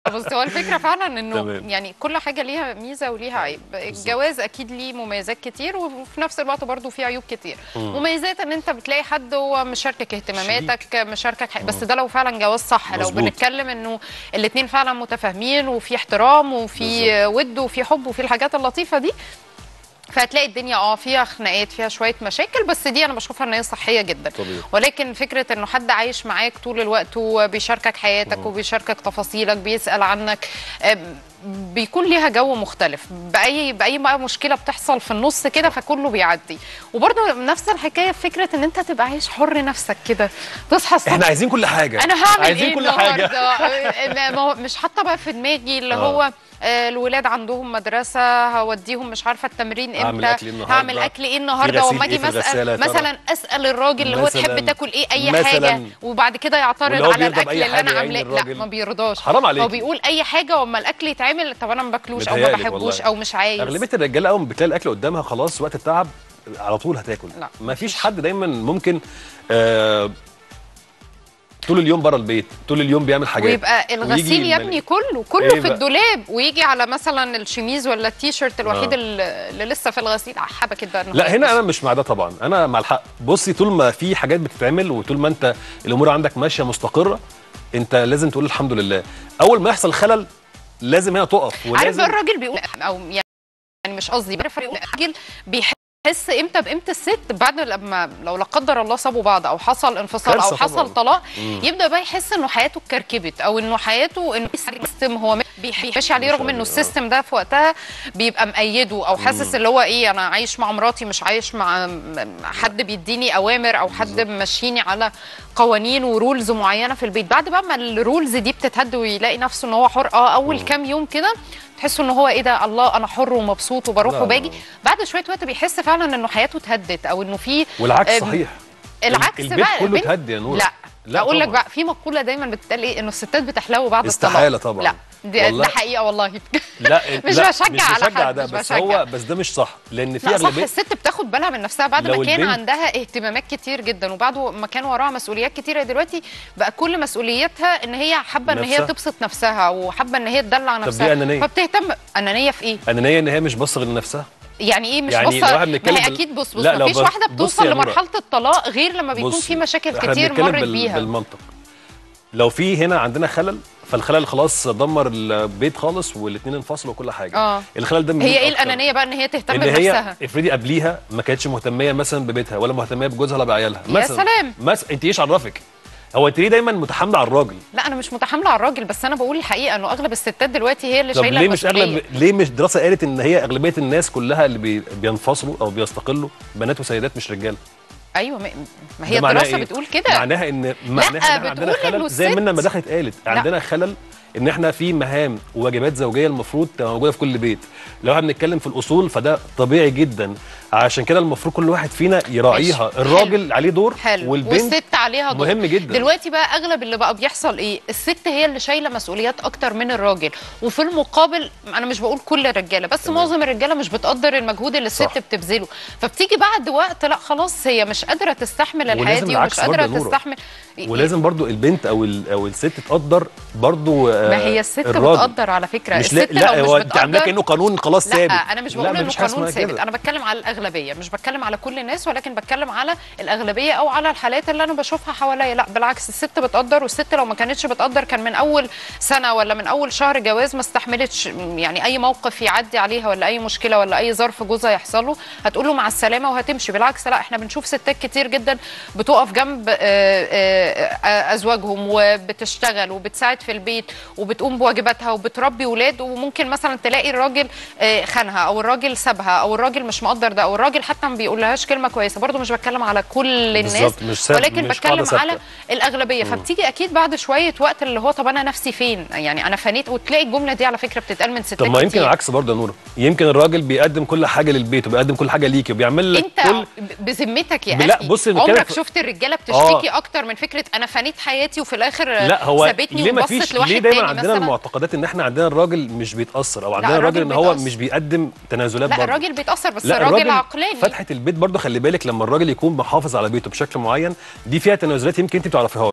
بس هو الفكره فعلا انه تمام. يعني كل حاجه ليها ميزه وليها عيب الجواز اكيد ليه مميزات كتير وفي نفس الوقت برضه فيه عيوب كتير مميزات ان انت بتلاقي حد هو مشاركك اهتماماتك مشاركك حي... بس ده لو فعلا جواز صح لو مظبوط. بنتكلم انه الاثنين فعلا متفاهمين وفي احترام وفي ود وفي حب وفي الحاجات اللطيفه دي فهتلاقي الدنيا اه فيها خناقات فيها شويه مشاكل بس دي انا بشوفها ان هي صحيه جدا طبيعي. ولكن فكره انه حد عايش معاك طول الوقت وبيشاركك حياتك وبيشاركك تفاصيلك بيسال عنك أم، بيكون ليها جو مختلف باي باي بقى مشكله بتحصل في النص كده فكله بيعدي وبرده نفس الحكايه في فكره ان انت تبقى عايش حر نفسك كده تصحى الصبح احنا عايزين كل حاجه انا هعمل عايزين ايه كل حاجه النهارده ما هو مش حاطه بقى في دماغي اللي آه. هو آه، الولاد عندهم مدرسه هوديهم مش عارفه التمرين هعمل امتى أكل إيه النهاردة؟ هعمل اكل ايه النهارده غسيل وما اجي إيه في الغسالة يا مسال ترى؟ مثلا اسال الراجل اللي هو مثلاً- تحب تاكل ايه اي مثلاً. حاجه وبعد كده يعترض واللي هو على بيرضى الاكل بأي اللي انا حاجة يا عاملاه عيني لا الراجل. ما بيرضاش حرام عليكي. هو بيقول اي حاجه واما الاكل يتعمل طب انا ما باكلوش او ما متهيألك بحبوش والله. او مش عايز اغلبيه الرجاله اول ما بتلاقي الاكل قدامها خلاص وقت التعب على طول هتاكل لا، ما فيش حد دايما ممكن آه طول اليوم بره البيت طول اليوم بيعمل حاجات ويبقى الغسيل ويجي يا مل- ابني كله كله إيه في بقى؟ الدولاب ويجي على مثلا الشميز ولا التيشيرت الوحيد آه. اللي اللي لسه في الغسيل حبكت بقى إنه لا هنا هيلبس. انا مش مع ده طبعا انا مع الحق بصي طول ما في حاجات بتتعمل وطول ما انت الامور عندك ماشيه مستقره انت لازم تقول الحمد لله اول ما يحصل خلل لازم هنا تقف عارف ولازم بقى الراجل بيقول او يعني مش قصدي عارف الراجل بيحس امتى بقيمه الست بعد لما لو لا قدر الله سابوا بعض او حصل انفصال او كارثة حصل طبعاً. طلاق مم. يبدا بقى يحس انه حياته اتكركبت او انه حياته انه السيستم هو ماشي عليه رغم انه عليه، آه. السيستم ده في وقتها بيبقى مأيده او حاسس اللي هو ايه انا عايش مع مراتي مش عايش مع م- حد بيديني اوامر او حد ممشيني على قوانين ورولز معينه في البيت بعد بقى ما الرولز دي بتتهد ويلاقي نفسه ان هو حر اه اول كام يوم كده تحسوا ان هو ايه ده الله انا حر ومبسوط وبروح لا، وباجي لا. بعد شويه وقت بيحس فعلا انه حياته اتهدت او انه في والعكس آم، صحيح العكس البيت بقى كله البنت- اتهد يا نور لا لا اقول لك طبعاً. بقى في مقوله دايما بتتقال ايه انه الستات بتحلو بعد استحالة الطلاق طبعاً. لا دي والله. ده حقيقه والله لا مش لا بشجع مش على بشجع حد، ده مش بس بشجع. هو بس ده مش صح لان في لا صح اغلبيه الست بتاخد بالها من نفسها بعد لو ما كان البنت- عندها اهتمامات كتير جدا وبعد ما كان وراها مسؤوليات كتيره دلوقتي بقى كل مسؤوليتها ان هي حابه ان هي نفسها. تبسط نفسها وحابه ان هي تدلع دي نفسها أنانية. فبتهتم انانيه في ايه انانيه ان هي مش باصه غير لنفسها يعني ايه مش يعني بصه لو احنا ما بنتكلم هي بال- اكيد بص بص لا، لو مفيش بص- واحده بص بتوصل يا نورة. لمرحله الطلاق غير لما بيكون بصي، في مشاكل احنا كتير بنتكلم مرت بال- بيها بالمنطق لو في هنا عندنا خلل فالخلل خلاص دمر البيت خالص والاثنين انفصلوا وكل حاجه اه الخلل ده من هي مين ايه أكتر؟ الانانيه بقى ان هي تهتم ان بنفسها هي افرضي قبليها ما كانتش مهتميه مثلا ببيتها ولا مهتميه بجوزها ولا بعيالها يا مثلا سلام. مثلا انت ايش عرفك هو انت ليه دايما متحامله على الراجل لا انا مش متحامله على الراجل بس انا بقول الحقيقه انه اغلب الستات دلوقتي هي اللي طب شايله ليه مش المسؤولية. اغلب ليه مش دراسه قالت ان هي اغلبيه الناس كلها اللي بي... بينفصلوا او بيستقلوا بنات وسيدات مش رجاله ايوه ما ما هي ده معناه الدراسه إيه؟ بتقول كده معناها ان معناها ان احنا عندنا بتقول إنه خلل زي الست- ما ما دخلت قالت عندنا خلل ان احنا في مهام وواجبات زوجيه المفروض تبقى موجوده في كل بيت لو احنا بنتكلم في الاصول فده طبيعي جدا عشان كده المفروض كل واحد فينا يراعيها ماشي. الراجل عليه دور حلو والبنت والست عليها دور مهم جدا. دلوقتي بقى اغلب اللي بقى بيحصل ايه الست هي اللي شايله مسؤوليات اكتر من الراجل وفي المقابل انا مش بقول كل الرجاله بس تمام. معظم الرجاله مش بتقدر المجهود اللي الست صح. بتبذله فبتيجي بعد وقت لا خلاص هي مش قادره تستحمل الحياه ولازم دي العكس ومش برضه قادره يا نورة. تستحمل ولازم برضو البنت او ال- او الست تقدر برضو آه، ما هي الست الراجل. بتقدر على فكره مش لا, الست لا لو هو مش انت عاملاه بتقدر كانه قانون خلاص لا ثابت انا مش بقول لا، انه مفيش حاجة قانون اسمها ثابت كده. انا بتكلم على الاغلبيه مش بتكلم على كل الناس ولكن بتكلم على الاغلبيه او على الحالات اللي انا بشوفها حواليا لا بالعكس الست بتقدر والست لو ما كانتش بتقدر كان من اول سنه ولا من اول شهر جواز ما استحملتش يعني اي موقف يعدي عليها ولا اي مشكله ولا اي ظرف جوزها يحصل له هتقول له مع السلامه وهتمشي بالعكس لا احنا بنشوف ستات كتير جدا بتقف جنب آه، آه، آه، ازواجهم وبتشتغل وبتساعد في البيت وبتقوم بواجباتها وبتربي ولاد وممكن مثلا تلاقي الراجل آه، خانها او الراجل سابها او الراجل مش مقدر ده او الراجل حتى ما بيقولهاش كلمه كويسه برضو مش بتكلم على كل الناس بالظبط، مش ثابت- ولكن مش بتكلم قاعدة على ثابتة. الاغلبيه فبتيجي اكيد بعد شويه وقت اللي هو طب انا نفسي فين يعني انا فنيت وتلاقي الجمله دي على فكره بتتقال من ستات طب ما يمكن كتير. العكس برضه يا نور يمكن الراجل بيقدم كل حاجه للبيت وبيقدم كل حاجه ليكي وبيعمل لك انت كل بذمتك يا لا، اخي بصي بنتكلم عمرك في- شفت الرجاله بتشتكي اكتر من فكره انا فنيت حياتي وفي الاخر لا هو سابتني ليه ما وبصت فيش لواحد ليه دايما تاني عندنا مثلا المعتقدات ان احنا عندنا الراجل مش بيتاثر او عندنا الراجل الراجل ان هو بيتأثر. مش بيقدم تنازلات لا برضه الراجل بيتاثر بس لا الراجل عقلاني فتحه البيت برضه خلي بالك لما الراجل يكون محافظ على بيته بشكل معين دي فيها تنازلات يمكن انت ما تعرفيهاش